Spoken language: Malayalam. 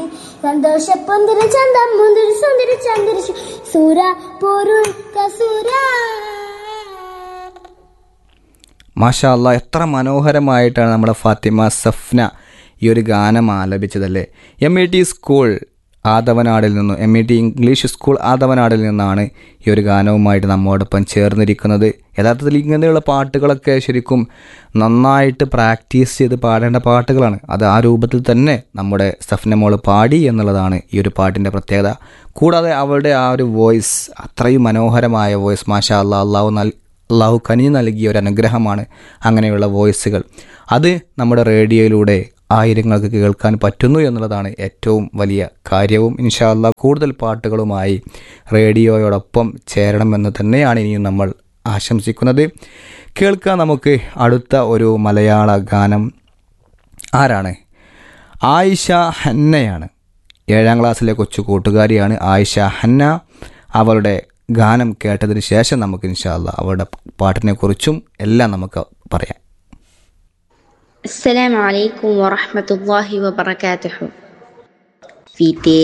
സന്തോഷ പൊന്തിര ചന്തം മുന്തിരി സുന്ദരി ചന്ദിരി സൂര പൊരുൾ കസൂര മാഷാ അല്ലാ എത്ര മനോഹരമായിട്ടാണ് നമ്മുടെ ഫാത്തിമ സഫ്ന ഈ ഒരു ഗാനം ആലപിച്ചതല്ലേ എം ഇ ടി സ്കൂൾ ആദവനാടിൽ നിന്നും M E T English school ആദവനാടിൽ നിന്നാണ് ഈ ഒരു ഗാനവുമായിട്ട് നമ്മോടൊപ്പം ചേർന്നിരിക്കുന്നത് യഥാർത്ഥത്തിൽ ഇങ്ങനെയുള്ള പാട്ടുകളൊക്കെ ശരിക്കും നന്നായിട്ട് പ്രാക്ടീസ് ചെയ്ത് പാടേണ്ട പാട്ടുകളാണ് അത് ആ രൂപത്തിൽ തന്നെ നമ്മുടെ സഫ്ന മോള് പാടി എന്നുള്ളതാണ് ഈ ഒരു പാട്ടിൻ്റെ പ്രത്യേകത കൂടാതെ അവളുടെ ആ ഒരു വോയിസ് അത്രയും മനോഹരമായ വോയിസ് മാഷാ അല്ലാ അള്ളാഹു നൽ അള്ളാഹു കനിഞ്ഞു നൽകിയ ഒരു അനുഗ്രഹമാണ് അങ്ങനെയുള്ള വോയിസുകൾ അത് നമ്മുടെ റേഡിയോയിലൂടെ ആയിരങ്ങൾക്ക് കേൾക്കാൻ പറ്റുന്നു എന്നുള്ളതാണ് ഏറ്റവും വലിയ കാര്യവും ഇൻഷാ അല്ലാ കൂടുതൽ പാട്ടുകളുമായി റേഡിയോയോടൊപ്പം ചേരണമെന്ന് തന്നെയാണ് ഇനിയും നമ്മൾ ആശംസിക്കുന്നത് കേൾക്കാൻ നമുക്ക് അടുത്ത ഒരു മലയാള ഗാനം ആരാണ് ആയിഷ ഹന്നയാണ് ഏഴാം ക്ലാസ്സിലെ കൊച്ചു കൂട്ടുകാരിയാണ് ആയിഷ ഹന്ന അവളുടെ ഗാനം കേട്ടതിന് ശേഷം നമുക്ക് ഇൻഷാല്ല അവളുടെ പാട്ടിനെക്കുറിച്ചും എല്ലാം നമുക്ക് പറയാം السلام عليكم ورحمة الله وبركاته في